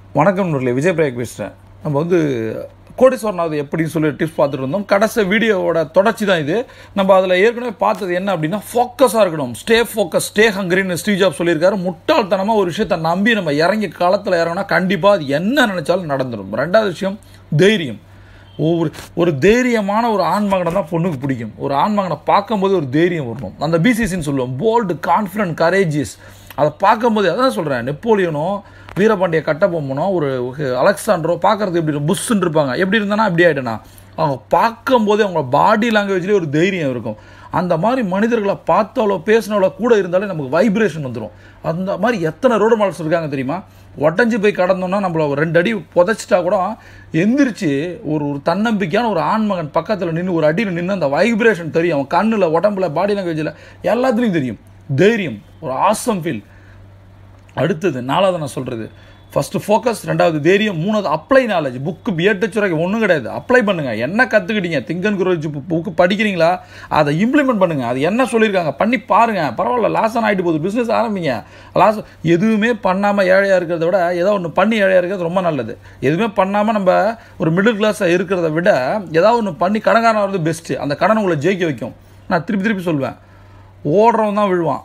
வணக்கம் நூறில் விஜய் பிரயாக் பேசுகிறேன் நம்ம வந்து கோடீஸ்வரனாவது எப்படின்னு சொல்லி டிப்ஸ் பார்த்துட்டு இருந்தோம் கடைசி வீடியோவோட தொடர்ச்சி தான் இது நம்ம அதில் ஏற்கனவே பார்த்தது என்ன அப்படின்னா ஃபோக்கஸாக இருக்கணும் ஸ்டே ஃபோக்கஸ் ஸ்டே ஹங்கரின்னு ஸ்டீவ் ஜாப் சொல்லியிருக்காரு முட்டாள்தனமாக ஒரு விஷயத்தை நம்பி நம்ம இறங்கி களத்தில் இறங்கினா கண்டிப்பாக அது என்ன நினச்சாலும் நடந்துடும் ரெண்டாவது விஷயம் தைரியம் ஒவ்வொரு ஒரு தைரியமான ஒரு ஆண்மகனை தான் பொண்ணுக்கு பிடிக்கும் ஒரு ஆண்மகனை பார்க்கும்போது ஒரு தைரியம் வரணும் அந்த பிசிசின்னு சொல்லுவோம் போல்டு கான்ஃபிடன்ட் கரேஜியஸ் அதை பார்க்கும்போது அதான் சொல்கிறேன் நெப்போலியனும் வீரபாண்டிய கட்டபொம்மனும் ஒரு அலெக்சாண்டரோ பார்க்கறதுக்கு எப்படி இருக்கும் புஷ்ன்னு இருப்பாங்க எப்படி இருந்தானா இப்படி ஆகிட்டேனா அவங்க பார்க்கும்போதே அவங்க பாடி லாங்குவேஜ்லேயே ஒரு தைரியம் இருக்கும் அந்த மாதிரி மனிதர்களை பார்த்தாலோ பேசினாலோ கூட இருந்தாலே நமக்கு வைப்ரேஷன் வந்துடும் அந்த மாதிரி எத்தனை ரோடு மாடல்ஸ் இருக்காங்க தெரியுமா உடஞ்சி போய் கடந்தோம்னா நம்மள ஒரு ரெண்டு அடி புதைச்சிட்டா கூட எந்திரிச்சு ஒரு ஒரு தன்னம்பிக்கையான ஒரு ஆண்மகன் பக்கத்தில் நின்று ஒரு அடியில் நின்று அந்த வைப்ரேஷன் தெரியும் அவன் கண்ணில் உடம்புல பாடி லாங்குவேஜில் எல்லாத்துலேயும் தெரியும் தைரியம் ஒரு ஆசம் ஃபீல் அடுத்தது நாலாவது நான் சொல்கிறது ஃபஸ்ட்டு ஃபோக்கஸ் ரெண்டாவது தைரியம் மூணாவது அப்ளை நாலேஜ் புக்கு பிஎட்டு ஒன்றும் கிடையாது அப்ளை பண்ணுங்கள் என்ன கற்றுக்கிட்டீங்க திங்கன் குரோஜ் புக்கு படிக்கிறீங்களா அதை இம்ப்ளிமெண்ட் பண்ணுங்கள் அது என்ன சொல்லியிருக்காங்க பண்ணி பாருங்கள் பரவாயில்ல லாஸ் ஆகிட்டு போகுது பிஸ்னஸ் ஆரம்பிங்க லாஸ் எதுவுமே பண்ணாமல் ஏழையாக இருக்கிறத விட ஏதோ ஒன்று பண்ணி ஏழையாக இருக்கிறது ரொம்ப நல்லது எதுவுமே பண்ணாமல் நம்ம ஒரு மிடில் கிளாஸாக இருக்கிறத விட ஏதாவது ஒன்று பண்ணி கடன்காரன் வர்றது பெஸ்ட்டு அந்த கடன் உங்களை ஜெயிக்க வைக்கும் நான் திருப்பி திருப்பி சொல்லுவேன் ஓடுறவன் தான் விழுவான்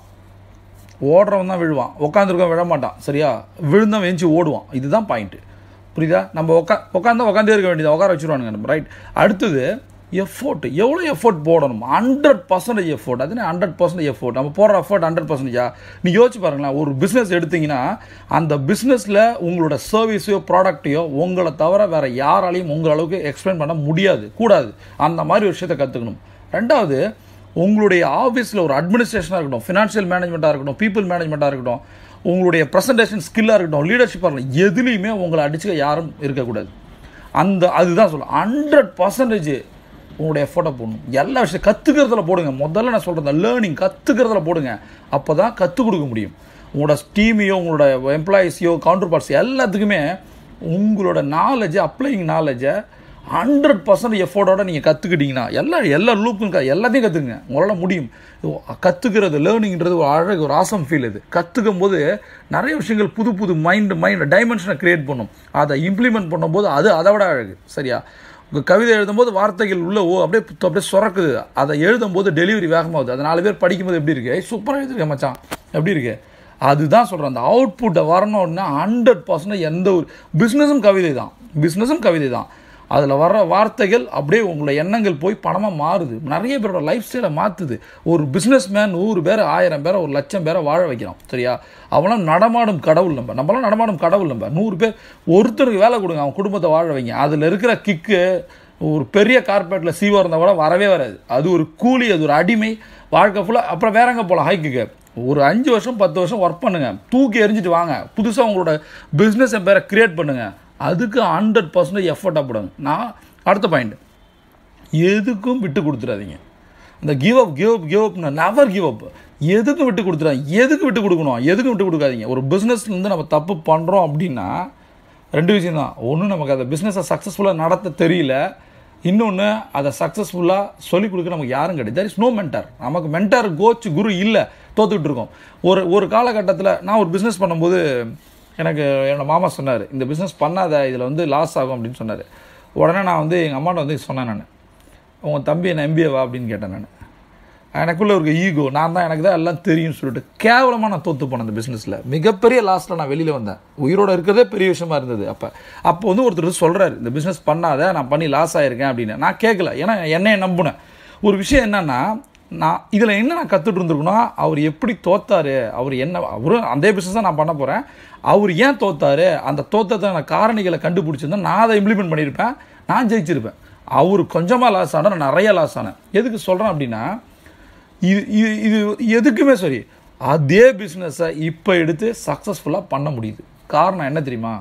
ஓடுறவன் தான் விழுவான் உட்காந்துருக்கவன் விழ மாட்டான் சரியா விழுந்தவன் வெஞ்சி ஓடுவான் இதுதான் பாயிண்ட்டு புரியுதா நம்ம உட்கா உட்காந்தா உட்காந்தே இருக்க வேண்டியது உட்கார வச்சுருவானுங்க நம்ம ரைட் அடுத்தது எஃபோர்ட் எவ்வளோ எஃபோர்ட் போடணும் ஹண்ட்ரட் பர்சன்டேஜ் எஃபோர்ட் அதுன்னு ஹண்ட்ரட் பர்சன்டேஜ் எஃபோர்ட் நம்ம போடுற எஃபோர்ட் ஹண்ட்ரட் பர்சன்டேஜா நீ யோசிச்சு பாருங்களேன் ஒரு பிஸ்னஸ் எடுத்தீங்கன்னா அந்த பிஸ்னஸில் உங்களோட சர்வீஸையோ ப்ராடக்ட்டையோ உங்களை தவிர வேறு யாராலையும் உங்கள் அளவுக்கு எக்ஸ்பிளைன் பண்ண முடியாது கூடாது அந்த மாதிரி ஒரு விஷயத்தை கற்றுக்கணும் ரெண்டாவது உங்களுடைய ஆஃபீஸில் ஒரு அட்மினிஸ்ட்ரேஷனாக இருக்கட்டும் ஃபினான்ஷியல் மேனேஜ்மெண்ட்டாக இருக்கட்டும் பீப்புள் மேனேஜ்மெண்ட்டாக இருக்கட்டும் உங்களுடைய ப்ரெசன்டேஷன் ஸ்கில்லாக இருக்கட்டும் லீடர்ஷிப்பாக இருக்கட்டும் எதுலேயுமே உங்களை அடிச்சுக்க யாரும் இருக்கக்கூடாது அந்த அதுதான் சொல்ல ஹண்ட்ரட் பர்சன்டேஜ் உங்களுடைய எஃபோர்ட்டை போடணும் எல்லா விஷயம் கற்றுக்கிறதுல போடுங்க முதல்ல நான் சொல்கிறேன் லேர்னிங் கற்றுக்கிறதுல போடுங்க அப்போ தான் கற்றுக் கொடுக்க முடியும் உங்களோட டீமையோ உங்களோட எம்ப்ளாயீஸையோ கவுண்டர் பார்ட்ஸ் எல்லாத்துக்குமே உங்களோட நாலேஜை அப்ளைங் நாலேஜை ஹண்ட்ரட் பர்சன்ட் எஃபோர்டோட நீங்கள் கற்றுக்கிட்டீங்கன்னா எல்லா எல்லா லூப்பும் க எல்லாத்தையும் கற்றுக்குங்க உங்களால் முடியும் கற்றுக்கிறது லேர்னிங்கிறது ஒரு அழகு ஒரு ஆசம் ஃபீல் இது கற்றுக்கும் போது நிறைய விஷயங்கள் புது புது மைண்டு மைண்ட் டைமென்ஷனை க்ரியேட் பண்ணும் அதை இம்ப்ளிமெண்ட் பண்ணும்போது அது அதை விட அழகு சரியா உங்கள் கவிதை எழுதும்போது வார்த்தைகள் உள்ள ஓ அப்படியே அப்படியே சுரக்குது அதை எழுதும்போது டெலிவரி வேகமாகுது அது நாலு பேர் படிக்கும்போது எப்படி இருக்கு சூப்பராக எழுதிருக்கேன் மச்சான் எப்படி இருக்கு அதுதான் சொல்கிறேன் அந்த அவுட்புட்டை வரணும்னா ஹண்ட்ரட் பர்சன்ட் எந்த ஒரு பிஸ்னஸும் கவிதை தான் பிஸ்னஸும் கவிதை தான் அதில் வர்ற வார்த்தைகள் அப்படியே உங்களோட எண்ணங்கள் போய் பணமாக மாறுது நிறைய பேரோட லைஃப் ஸ்டைலை மாற்றுது ஒரு பிஸ்னஸ் மேன் நூறு பேர் ஆயிரம் பேரை ஒரு லட்சம் பேரை வாழ வைக்கிறோம் சரியா அவனாம் நடமாடும் கடவுள் நம்ம நம்மளாம் நடமாடும் கடவுள் நம்ம நூறு பேர் ஒருத்தருக்கு வேலை கொடுங்க அவன் குடும்பத்தை வாழ வைங்க அதில் இருக்கிற கிக்கு ஒரு பெரிய கார்பரேட்டில் சீவா இருந்தால் கூட வரவே வராது அது ஒரு கூலி அது ஒரு அடிமை வாழ்க்கை ஃபுல்லாக அப்புறம் வேற எங்கே போகலாம் ஹைக்குக்கு ஒரு அஞ்சு வருஷம் பத்து வருஷம் ஒர்க் பண்ணுங்கள் தூக்கி எறிஞ்சிட்டு வாங்க புதுசாக உங்களோட பிஸ்னஸ் பேரை க்ரியேட் பண்ணுங்கள் அதுக்கு ஹண்ட்ரட் பர்சன்டேஜ் எஃபர்ட்டாக போடுங்க நான் அடுத்த பாயிண்ட் எதுக்கும் விட்டு கொடுத்துடாதீங்க இந்த give up give up give அப்னு நெவர் கிவ் அப் எதுக்கும் விட்டு கொடுத்துடாதீங்க எதுக்கு விட்டு கொடுக்கணும் எதுக்கும் விட்டு கொடுக்காதீங்க ஒரு பிஸ்னஸ்லேருந்து நம்ம தப்பு பண்ணுறோம் அப்படின்னா ரெண்டு விஷயம் தான் ஒன்று நமக்கு அந்த பிஸ்னஸை சக்ஸஸ்ஃபுல்லாக நடத்த தெரியல இன்னொன்று அதை சக்ஸஸ்ஃபுல்லாக சொல்லிக் கொடுக்க நமக்கு யாரும் கிடையாது தர் இஸ் நோ மென்டார் நமக்கு மென்டார் கோச் குரு இல்லை தோத்துக்கிட்டு இருக்கோம் ஒரு ஒரு காலகட்டத்தில் நான் ஒரு பிஸ்னஸ் பண்ணும்போது எனக்கு என்னோடய மாமா சொன்னார் இந்த பிஸ்னஸ் பண்ணாத இதில் வந்து லாஸ் ஆகும் அப்படின்னு சொன்னார் உடனே நான் வந்து எங்கள் அம்மாட்ட வந்து சொன்னேன் நான் உங்கள் தம்பி என்ன எம்பிஏவா அப்படின்னு கேட்டேன் நான் எனக்குள்ளே இருக்க ஈகோ நான் தான் எனக்கு தான் எல்லாம் தெரியும்னு சொல்லிட்டு கேவலமாக நான் தோற்று போனேன் அந்த பிஸ்னஸில் மிகப்பெரிய லாஸ்ட்டில் நான் வெளியில் வந்தேன் உயிரோட இருக்கிறதே பெரிய விஷயமா இருந்தது அப்போ அப்போ வந்து ஒருத்தர் சொல்கிறாரு இந்த பிஸ்னஸ் பண்ணாத நான் பண்ணி லாஸ் ஆகிருக்கேன் அப்படின்னு நான் கேட்கல ஏன்னா என்னையை நம்பினேன் ஒரு விஷயம் என்னென்னா நான் இதில் என்ன நான் கற்றுட்டு இருந்திருக்கணும் அவர் எப்படி தோத்தாரு அவர் என்ன அவரும் அதே பிஸ்னஸ் தான் நான் பண்ண போகிறேன் அவர் ஏன் தோத்தாரு அந்த தோத்தத்தை காரணிகளை கண்டுபிடிச்சிருந்தா நான் அதை இம்ப்ளிமெண்ட் பண்ணியிருப்பேன் நான் ஜெயிச்சிருப்பேன் அவர் கொஞ்சமாக லாஸ் ஆனால் நான் நிறைய லாஸ் ஆனேன் எதுக்கு சொல்கிறேன் அப்படின்னா இது இது இது எதுக்குமே சரி அதே பிஸ்னஸை இப்போ எடுத்து சக்ஸஸ்ஃபுல்லாக பண்ண முடியுது காரணம் என்ன தெரியுமா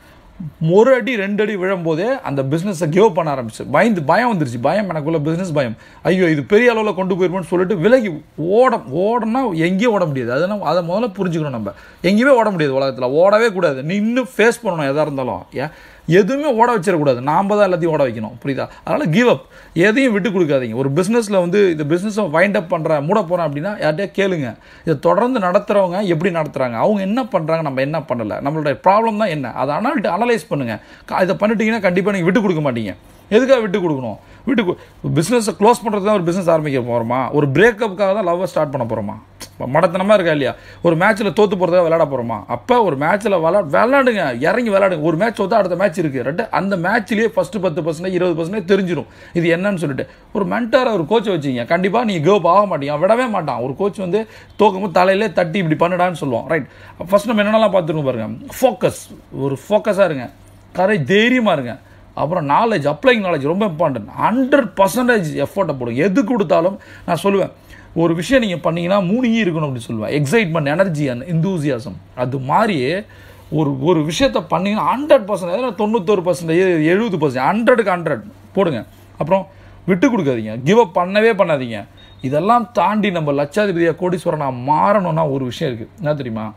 ஒரு அடி ரெண்டு அடி விழும்போதே அந்த பிஸ்னஸை கிவ் பண்ண ஆரம்பிச்சு பயந்து பயம் வந்துருச்சு பயம் எனக்குள்ள பிஸ்னஸ் பயம் ஐயோ இது பெரிய அளவில் கொண்டு போயிருப்போம்னு சொல்லிட்டு விலகி ஓட ஓடனா எங்கேயும் ஓட முடியாது அதனால் அதை முதல்ல புரிஞ்சுக்கணும் நம்ம எங்கேயுமே ஓட முடியாது உலகத்தில் ஓடவே கூடாது நீ இன்னும் ஃபேஸ் பண்ணணும் எதாக இருந்தாலும் ஏன் எதுவுமே ஓட வச்சிடக்கூடாது நாம் தான் எல்லாத்தையும் ஓட வைக்கணும் புரியுதா அதனால் கிவ் அப் எதையும் விட்டு கொடுக்காதீங்க ஒரு பிஸ்னஸில் வந்து இந்த பிஸ்னஸை வைண்ட் அப் பண்ணுறேன் மூட போகிறேன் அப்படின்னா யார்கிட்டயா கேளுங்க இதை தொடர்ந்து நடத்துகிறவங்க எப்படி நடத்துகிறாங்க அவங்க என்ன பண்ணுறாங்க நம்ம என்ன பண்ணலை நம்மளுடைய ப்ராப்ளம் தான் என்ன அதை அனல் அனலைஸ் பண்ணுங்கள் இதை பண்ணிட்டீங்கன்னா கண்டிப்பாக நீங்கள் விட்டு கொடுக்க மாட்டீங்க எதுக்காக விட்டு கொடுக்கணும் விட்டு பிஸ்னஸை க்ளோஸ் பண்ணுறது தான் ஒரு பிஸ்னஸ் ஆரம்பிக்க போகிறோமா ஒரு பிரேக்கப்புக்காக தான் லவ்வை ஸ்டார்ட் பண்ண போகிறோமா இப்போ மடத்தனமாக இருக்கா இல்லையா ஒரு மேட்ச்சில் தோற்று போகிறதுக்காக விளையாட போகிறோமா அப்போ ஒரு மேட்ச்சில் விளா விளையாடுங்க இறங்கி விளையாடுங்க ஒரு மேட்ச் தோத்தா அடுத்த மேட்ச் இருக்குது ரெண்டு அந்த மேட்ச்லேயே ஃபஸ்ட்டு பத்து பர்சன்டேஜ் இருபது பர்சன்டேஜ் தெரிஞ்சிடும் இது என்னன்னு சொல்லிட்டு ஒரு மென்டாரை ஒரு கோச்சை வச்சிங்க கண்டிப்பாக நீங்கள் கேப் ஆக மாட்டீங்க விடவே மாட்டான் ஒரு கோச் வந்து தோக்கும்போது தலையிலே தட்டி இப்படி பண்ணுடான்னு சொல்லுவோம் ரைட் ஃபஸ்ட் நம்ம என்னென்னலாம் பார்த்துருக்கோம் பாருங்கள் ஃபோக்கஸ் ஒரு ஃபோக்கஸாக இருங்க கரை தைரியமாக இருங்க அப்புறம் நாலேஜ் அப்ளைங் நாலேஜ் ரொம்ப இம்பார்ட்டன்ட் ஹண்ட்ரட் பர்சன்டேஜ் எஃபர்ட்டை போடும் எது கொடுத்தாலும் நான் சொல்லுவேன் ஒரு விஷயம் நீங்கள் பண்ணீங்கன்னா மூணு ஈ இருக்கணும் அப்படின்னு சொல்லுவேன் எக்ஸைட்மெண்ட் எனர்ஜி அண்ட் இந்தூசியாசம் அது மாதிரியே ஒரு ஒரு விஷயத்த பண்ணீங்கன்னா ஹண்ட்ரட் பர்சன்டேஜ் தொண்ணூத்தொரு பர்சன்டேஜ் எழுபது பர்சன்ட் ஹண்ட்ரடுக்கு ஹண்ட்ரட் போடுங்க அப்புறம் விட்டு கொடுக்காதீங்க கிவ் அப் பண்ணவே பண்ணாதீங்க இதெல்லாம் தாண்டி நம்ம லட்சாதிபதியாக கோடீஸ்வரனா மாறணும்னா ஒரு விஷயம் இருக்குது என்ன தெரியுமா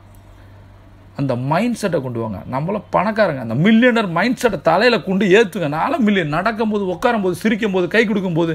அந்த மைண்ட் செட்டை கொண்டு வாங்க நம்மள பணக்காரங்க அந்த மில்லியனர் மைண்ட் செட்டை தலையில் கொண்டு ஏற்றுங்க நானும் மில்லியன் நடக்கும்போது உட்காரும் போது சிரிக்கும் போது கை கொடுக்கும்போது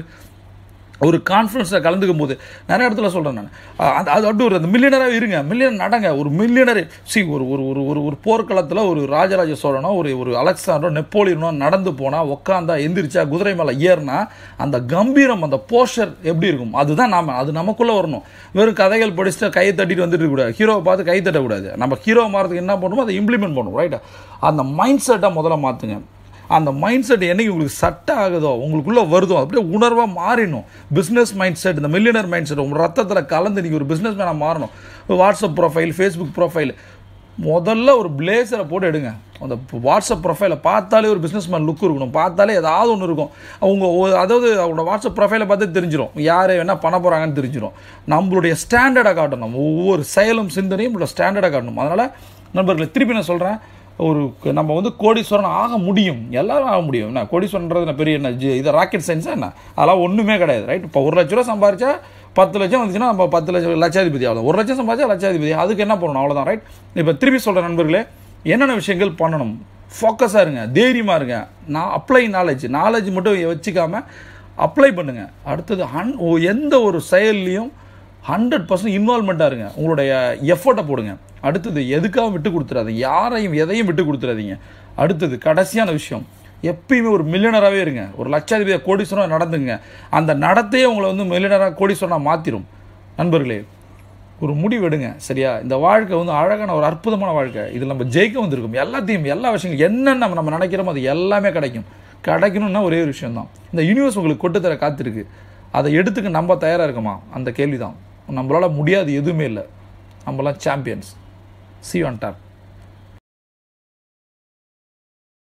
ஒரு கான்ஃபரன்ஸில் கலந்துக்கும் போது நிறைய இடத்துல சொல்கிறேன் நான் அது அது அப்படி ஒரு அந்த மில்லியனராக இருங்க மில்லியன் நடங்க ஒரு மில்லியனர் சி ஒரு ஒரு ஒரு ஒரு ஒரு போர்க்களத்தில் ஒரு ராஜராஜ சோழனோ ஒரு ஒரு அலெக்சாண்டரோ நெப்போலியனோ நடந்து போனால் உட்காந்தா எந்திரிச்சா குதிரை மேலே ஏறினா அந்த கம்பீரம் அந்த போஸ்டர் எப்படி இருக்கும் அதுதான் நாம அது நமக்குள்ளே வரணும் வெறும் கதைகள் படிச்சுட்டு கையை தட்டிட்டு வந்துட்டு கூடாது ஹீரோவை பார்த்து கை தட்டக்கூடாது நம்ம ஹீரோ மாறதுக்கு என்ன பண்ணணுமோ அதை இம்ப்ளிமெண்ட் பண்ணணும் ரைட்டா அந்த மைண்ட் செட்டை முதல்ல மாற்றுங்க அந்த மைண்ட் செட் என்னைக்கு உங்களுக்கு சட்ட ஆகுதோ உங்களுக்குள்ளே வருதோ அப்படியே உணர்வாக மாறிடணும் பிஸ்னஸ் மைண்ட் செட் இந்த மில்லியனர் மைண்ட் செட் உங்கள் ரத்தத்தில் கலந்து நீங்கள் ஒரு பிஸ்னஸ் மேனாக மாறணும் வாட்ஸ்அப் ப்ரொஃபைல் ஃபேஸ்புக் ப்ரொஃபைல் முதல்ல ஒரு பிளேசரை போட்டு எடுங்க அந்த வாட்ஸ்அப் ப்ரொஃபைலை பார்த்தாலே ஒரு பிஸ்னஸ் மேன் லுக் இருக்கணும் பார்த்தாலே ஏதாவது ஒன்று இருக்கும் அவங்க ஒ- அதாவது அவங்களோட வாட்ஸ்அப் ப்ரொஃபைலை பார்த்து தெரிஞ்சிடும் யார் என்ன பண்ண போகிறாங்கன்னு தெரிஞ்சிடும் நம்மளுடைய ஸ்டாண்டர்டை காட்டணும் ஒவ்வொரு செயலும் சிந்தனையும் நம்மளோட ஸ்டாண்டர்டை காட்டணும் அதனால் நண்பர்களை திருப்பி நான் சொல்கிறேன் ஒரு நம்ம வந்து கோடீஸ்வரன் ஆக முடியும் எல்லாரும் ஆக முடியும் என்ன கோடீஸ்வரன்றது என்ன பெரிய என்ன ஜி- இது ராக்கெட் சயின்ஸா என்ன அதெல்லாம் ஒன்றுமே கிடையாது ரைட் இப்போ ஒரு லட்ச ரூபா சம்பாரிச்சா பத்து லட்சம் வந்துச்சுன்னா நம்ம பத்து லட்சம் லட்சாதிபதி ஆகலாம் ஒரு லட்சம் சம்பாதிச்சா லட்சாதிபதி அதுக்கு என்ன பண்ணணும் அவ்வளோதான் ரைட் இப்போ திருப்பி சொல்கிற நண்பர்களே என்னென்ன விஷயங்கள் பண்ணணும் ஃபோக்கஸாக இருங்க தைரியமாக இருங்க நான் அப்ளை நாலேஜ் நாலேஜ் மட்டும் வச்சுக்காம அப்ளை பண்ணுங்க அடுத்தது ஹன் ஓ- எந்த ஒரு செயல்லையும் ஹண்ட்ரட் பர்சன்ட் இன்வால்மெண்ட்டாக இருங்க உங்களுடைய எஃபர்ட்டை போடுங்க அடுத்தது எதுக்காக விட்டு கொடுத்துறாதீங்க யாரையும் எதையும் விட்டு கொடுத்துறாதீங்க அடுத்தது கடைசியான விஷயம் எப்பயுமே ஒரு மில்லியனராகவே இருங்க ஒரு லட்சாதிபதியாக கோடீஸ்வரன் நடந்துங்க அந்த நடத்தையே உங்களை வந்து மில்லியனராக கோடீஸ்வரனாக மாற்றிடும் நண்பர்களே ஒரு முடிவு எடுங்க சரியா இந்த வாழ்க்கை வந்து அழகான ஒரு அற்புதமான வாழ்க்கை இதில் நம்ம ஜெயிக்க வந்திருக்கோம் எல்லாத்தையும் எல்லா விஷயங்களும் என்னென்ன நம்ம நம்ம நினைக்கிறோமோ அது எல்லாமே கிடைக்கும் கிடைக்கணும்னா ஒரே ஒரு விஷயம் தான் இந்த யூனிவர்ஸ் உங்களுக்கு கொட்டு தர காத்திருக்கு அதை எடுத்துக்க நம்ம தயாராக இருக்கோமா அந்த கேள்வி தான் நம்மளால் முடியாது எதுவுமே இல்லை நம்மளாம் சாம்பியன்ஸ் சி ஆன் டாப்